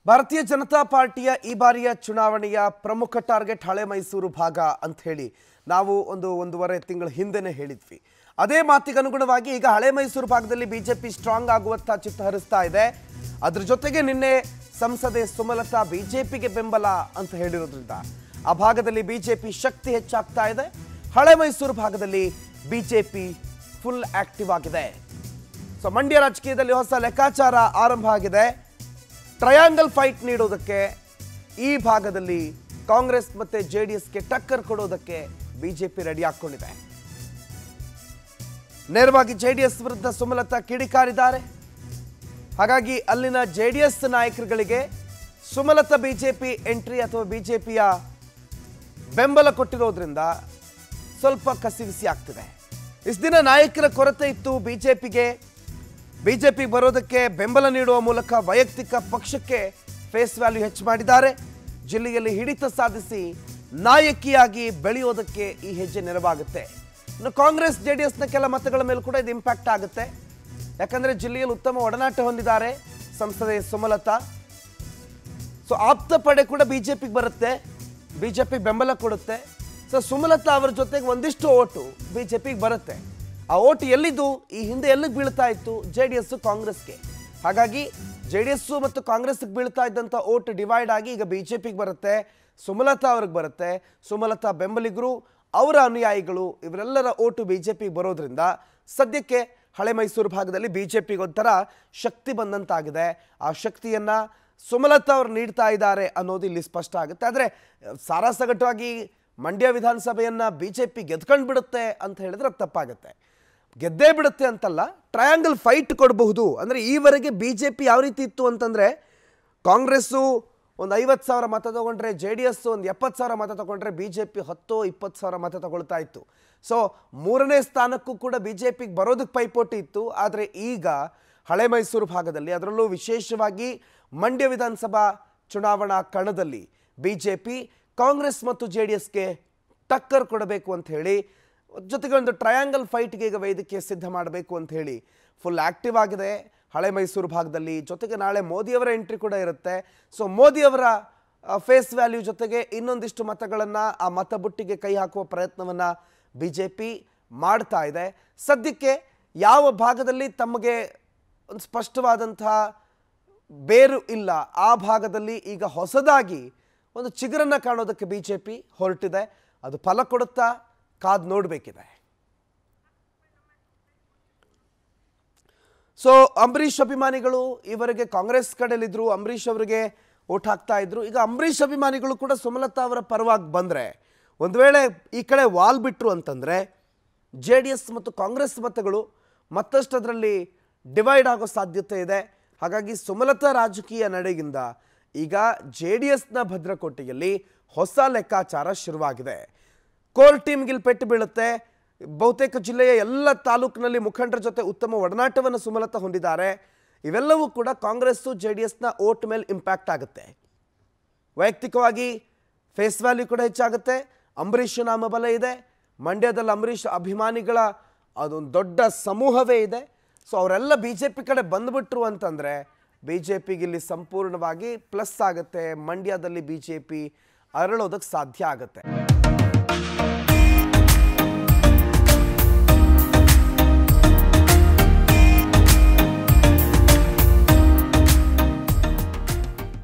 ಭಾರತೀಯ ಜನತಾ ಪಾರ್ಟಿಯ ಈ ಬಾರಿಯ ಚುನಾವಣೆಯ ಪ್ರಮುಖ ಟಾರ್ಗೆಟ್ ಹಳೆ ಮೈಸೂರು ಭಾಗ ಅಂತ ಹೇಳಿ ನಾವು ಒಂದು ಒಂದೂವರೆ ತಿಂಗಳ ಹಿಂದೆನೇ ಹೇಳಿದ್ವಿ ಅದೇ ಮಾತಿಗೆ ಅನುಗುಣವಾಗಿ ಈಗ ಹಳೆ ಮೈಸೂರು ಭಾಗದಲ್ಲಿ ಬಿಜೆಪಿ ಸ್ಟ್ರಾಂಗ್ ಆಗುವತ್ತ ಚಿತ್ತ ಹರಿಸ್ತಾ ಇದೆ ಅದ್ರ ಜೊತೆಗೆ ನಿನ್ನೆ ಸಂಸದೆ ಸುಮಲತಾ ಬಿಜೆಪಿಗೆ ಬೆಂಬಲ ಅಂತ ಹೇಳಿರೋದ್ರಿಂದ ಆ ಭಾಗದಲ್ಲಿ ಬಿಜೆಪಿ ಶಕ್ತಿ ಹೆಚ್ಚಾಗ್ತಾ ಇದೆ ಹಳೆ ಮೈಸೂರು ಭಾಗದಲ್ಲಿ ಬಿಜೆಪಿ ಫುಲ್ ಆಕ್ಟಿವ್ ಆಗಿದೆ ಸೊ ಮಂಡ್ಯ ರಾಜಕೀಯದಲ್ಲಿ ಹೊಸ ಲೆಕ್ಕಾಚಾರ ಆರಂಭ ಆಗಿದೆ ಟ್ರಯಾಂಗಲ್ ಫೈಟ್ ನೀಡೋದಕ್ಕೆ ಈ ಭಾಗದಲ್ಲಿ ಕಾಂಗ್ರೆಸ್ ಮತ್ತೆ ಜೆ ಡಿ ಎಸ್ಗೆ ಟಕ್ಕರ್ ಕೊಡೋದಕ್ಕೆ ಬಿಜೆಪಿ ರೆಡಿ ಹಾಕೊಂಡಿದೆ ನೇರವಾಗಿ ಜೆ ಡಿ ಎಸ್ ವಿರುದ್ಧ ಸುಮಲತಾ ಕಿಡಿಕಾರಿದ್ದಾರೆ ಹಾಗಾಗಿ ಅಲ್ಲಿನ ಜೆ ಡಿ ಎಸ್ ನಾಯಕರುಗಳಿಗೆ ಸುಮಲತಾ ಬಿಜೆಪಿ ಎಂಟ್ರಿ ಅಥವಾ ಬಿಜೆಪಿಯ ಬೆಂಬಲ ಕೊಟ್ಟಿರೋದ್ರಿಂದ ಸ್ವಲ್ಪ ಕಸಿವಿಸಿ ಆಗ್ತಿದೆ ಇಷ್ಟು ದಿನ ನಾಯಕರ ಕೊರತೆ ಇತ್ತು ಬಿಜೆಪಿಗೆ ಬಿಜೆಪಿ ಬರೋದಕ್ಕೆ ಬೆಂಬಲ ನೀಡುವ ಮೂಲಕ ವೈಯಕ್ತಿಕ ಪಕ್ಷಕ್ಕೆ ಫೇಸ್ ವ್ಯಾಲ್ಯೂ ಹೆಚ್ಚು ಮಾಡಿದ್ದಾರೆ ಜಿಲ್ಲೆಯಲ್ಲಿ ಹಿಡಿತ ಸಾಧಿಸಿ ನಾಯಕಿಯಾಗಿ ಬೆಳೆಯೋದಕ್ಕೆ ಈ ಹೆಜ್ಜೆ ನೆರವಾಗುತ್ತೆ ಇನ್ನು ಕಾಂಗ್ರೆಸ್ ಜೆ ಡಿ ಎಸ್ನ ಕೆಲ ಮತಗಳ ಮೇಲೂ ಕೂಡ ಇದು ಇಂಪ್ಯಾಕ್ಟ್ ಆಗುತ್ತೆ ಯಾಕಂದ್ರೆ ಜಿಲ್ಲೆಯಲ್ಲಿ ಉತ್ತಮ ಒಡನಾಟ ಹೊಂದಿದ್ದಾರೆ ಸಂಸದೆ ಸುಮಲತಾ ಸೊ ಆಪ್ತ ಪಡೆ ಕೂಡ ಬಿಜೆಪಿಗೆ ಬರುತ್ತೆ ಬಿಜೆಪಿ ಬೆಂಬಲ ಕೊಡುತ್ತೆ ಸೊ ಸುಮಲತಾ ಅವರ ಜೊತೆಗೆ ಒಂದಿಷ್ಟು ಓಟು ಬಿಜೆಪಿಗೆ ಬರುತ್ತೆ ಆ ಓಟು ಎಲ್ಲಿದ್ದು ಈ ಹಿಂದೆ ಎಲ್ಲಿಗೆ ಬೀಳ್ತಾ ಇತ್ತು ಜೆ ಡಿ ಎಸ್ ಕಾಂಗ್ರೆಸ್ಗೆ ಹಾಗಾಗಿ ಜೆ ಡಿ ಎಸ್ ಮತ್ತು ಕಾಂಗ್ರೆಸ್ಗೆ ಬೀಳ್ತಾ ಇದ್ದಂಥ ಓಟ್ ಡಿವೈಡ್ ಆಗಿ ಈಗ ಬಿಜೆಪಿಗೆ ಬರುತ್ತೆ ಸುಮಲತಾ ಅವ್ರಿಗೆ ಬರುತ್ತೆ ಸುಮಲತಾ ಬೆಂಬಲಿಗರು ಅವರ ಅನುಯಾಯಿಗಳು ಇವರೆಲ್ಲರ ಓಟು ಬಿಜೆಪಿಗೆ ಬರೋದ್ರಿಂದ ಸದ್ಯಕ್ಕೆ ಹಳೆ ಮೈಸೂರು ಭಾಗದಲ್ಲಿ ಬಿಜೆಪಿಗೆ ಒಂಥರ ಶಕ್ತಿ ಬಂದಂತಾಗಿದೆ ಆ ಶಕ್ತಿಯನ್ನ ಸುಮಲತಾ ಅವರು ನೀಡ್ತಾ ಇದ್ದಾರೆ ಅನ್ನೋದು ಇಲ್ಲಿ ಸ್ಪಷ್ಟ ಆಗುತ್ತೆ ಆದರೆ ಸಾರಾಸಗಟವಾಗಿ ಮಂಡ್ಯ ವಿಧಾನಸಭೆಯನ್ನ ಬಿಜೆಪಿ ಗೆದ್ಕೊಂಡು ಬಿಡುತ್ತೆ ಅಂತ ಹೇಳಿದ್ರೆ ಅದು ತಪ್ಪಾಗುತ್ತೆ ಗೆದ್ದೇ ಬಿಡುತ್ತೆ ಅಂತಲ್ಲ ಟ್ರಯಾಂಗಲ್ ಫೈಟ್ ಕೊಡಬಹುದು ಅಂದರೆ ಈವರೆಗೆ ಬಿ ಜೆ ಪಿ ಯಾವ ರೀತಿ ಇತ್ತು ಅಂತಂದರೆ ಕಾಂಗ್ರೆಸ್ಸು ಒಂದು ಐವತ್ತು ಸಾವಿರ ಮತ ತಗೊಂಡ್ರೆ ಜೆ ಡಿ ಎಸ್ ಒಂದು ಎಪ್ಪತ್ತು ಸಾವಿರ ಮತ ತಗೊಂಡ್ರೆ ಬಿ ಜೆ ಪಿ ಹತ್ತು ಇಪ್ಪತ್ತು ಸಾವಿರ ಮತ ತಗೊಳ್ತಾ ಇತ್ತು ಸೊ ಮೂರನೇ ಸ್ಥಾನಕ್ಕೂ ಕೂಡ ಬಿ ಜೆ ಪಿಗೆ ಬರೋದಕ್ಕೆ ಪೈಪೋಟಿ ಇತ್ತು ಆದರೆ ಈಗ ಹಳೆ ಮೈಸೂರು ಭಾಗದಲ್ಲಿ ಅದರಲ್ಲೂ ವಿಶೇಷವಾಗಿ ಮಂಡ್ಯ ವಿಧಾನಸಭಾ ಚುನಾವಣಾ ಕಣದಲ್ಲಿ ಬಿ ಜೆ ಪಿ ಕಾಂಗ್ರೆಸ್ ಮತ್ತು ಜೆ ಡಿ ಎಸ್ಗೆ ಟಕ್ಕರ್ ಕೊಡಬೇಕು ಅಂತ ಹೇಳಿ ಜೊತೆಗೆ ಒಂದು ಟ್ರಯಾಂಗಲ್ ಫೈಟ್ಗೆ ಈಗ ವೇದಿಕೆ ಸಿದ್ಧ ಮಾಡಬೇಕು ಅಂತ ಹೇಳಿ ಫುಲ್ ಆಕ್ಟಿವ್ ಆಗಿದೆ ಹಳೆ ಮೈಸೂರು ಭಾಗದಲ್ಲಿ ಜೊತೆಗೆ ನಾಳೆ ಮೋದಿಯವರ ಎಂಟ್ರಿ ಕೂಡ ಇರುತ್ತೆ ಸೊ ಮೋದಿಯವರ ಫೇಸ್ ವ್ಯಾಲ್ಯೂ ಜೊತೆಗೆ ಇನ್ನೊಂದಿಷ್ಟು ಮತಗಳನ್ನು ಆ ಮತಬುಟ್ಟಿಗೆ ಕೈ ಹಾಕುವ ಪ್ರಯತ್ನವನ್ನು ಬಿ ಜೆ ಪಿ ಮಾಡ್ತಾ ಇದೆ ಸದ್ಯಕ್ಕೆ ಯಾವ ಭಾಗದಲ್ಲಿ ತಮಗೆ ಒಂದು ಸ್ಪಷ್ಟವಾದಂತಹ ಬೇರು ಇಲ್ಲ ಆ ಭಾಗದಲ್ಲಿ ಈಗ ಹೊಸದಾಗಿ ಒಂದು ಚಿಗುರನ್ನ ಕಾಣೋದಕ್ಕೆ ಬಿ ಜೆ ಪಿ ಹೊರಟಿದೆ ಅದು ಫಲ ಕೊಡುತ್ತಾ ಕಾದ್ ನೋಡಬೇಕಿದೆ ಸೊ ಅಂಬರೀಷ್ ಅಭಿಮಾನಿಗಳು ಇವರಿಗೆ ಕಾಂಗ್ರೆಸ್ ಕಡೆಯಲ್ಲಿದ್ರು ಅಂಬರೀಷ್ ಅವರಿಗೆ ಓಟ್ ಹಾಕ್ತಾ ಇದ್ರು ಈಗ ಅಂಬರೀಷ್ ಅಭಿಮಾನಿಗಳು ಕೂಡ ಸುಮಲತಾ ಅವರ ಪರವಾಗಿ ಬಂದರೆ ಒಂದು ವೇಳೆ ಈ ಕಡೆ ವಾಲ್ ಬಿಟ್ರು ಅಂತಂದರೆ ಜೆ ಡಿ ಎಸ್ ಮತ್ತು ಕಾಂಗ್ರೆಸ್ ಮತಗಳು ಮತ್ತಷ್ಟು ಅದರಲ್ಲಿ ಡಿವೈಡ್ ಆಗೋ ಸಾಧ್ಯತೆ ಇದೆ ಹಾಗಾಗಿ ಸುಮಲತಾ ರಾಜಕೀಯ ನಡೆಗಿಂದ ಈಗ ಜೆ ಡಿ ಎಸ್ನ ಭದ್ರಕೋಟೆಯಲ್ಲಿ ಹೊಸ ಲೆಕ್ಕಾಚಾರ ಶುರುವಾಗಿದೆ ಕೋರ್ ಟೀಮ್ಗಿಲ್ ಪೆಟ್ಟು ಬೀಳುತ್ತೆ ಬಹುತೇಕ ಜಿಲ್ಲೆಯ ಎಲ್ಲ ತಾಲೂಕಿನಲ್ಲಿ ಮುಖಂಡರ ಜೊತೆ ಉತ್ತಮ ಒಡನಾಟವನ್ನು ಸುಮಲತಾ ಹೊಂದಿದ್ದಾರೆ ಇವೆಲ್ಲವೂ ಕೂಡ ಕಾಂಗ್ರೆಸ್ಸು ಜೆ ಡಿ ಎಸ್ನ ಓಟ್ ಮೇಲೆ ಇಂಪ್ಯಾಕ್ಟ್ ಆಗುತ್ತೆ ವೈಯಕ್ತಿಕವಾಗಿ ಫೇಸ್ ವ್ಯಾಲ್ಯೂ ಕೂಡ ಹೆಚ್ಚಾಗುತ್ತೆ ಅಂಬರೀಷ್ ನಾಮಬಲ ಇದೆ ಮಂಡ್ಯದಲ್ಲಿ ಅಂಬರೀಷ್ ಅಭಿಮಾನಿಗಳ ಅದೊಂದು ದೊಡ್ಡ ಸಮೂಹವೇ ಇದೆ ಸೊ ಅವರೆಲ್ಲ ಬಿ ಜೆ ಪಿ ಕಡೆ ಬಂದ್ಬಿಟ್ರು ಅಂತಂದರೆ ಬಿ ಜೆ ಪಿಗೆ ಇಲ್ಲಿ ಸಂಪೂರ್ಣವಾಗಿ ಪ್ಲಸ್ ಆಗುತ್ತೆ ಮಂಡ್ಯದಲ್ಲಿ ಬಿ ಜೆ ಪಿ ಅರಳೋದಕ್ಕೆ ಸಾಧ್ಯ ಆಗುತ್ತೆ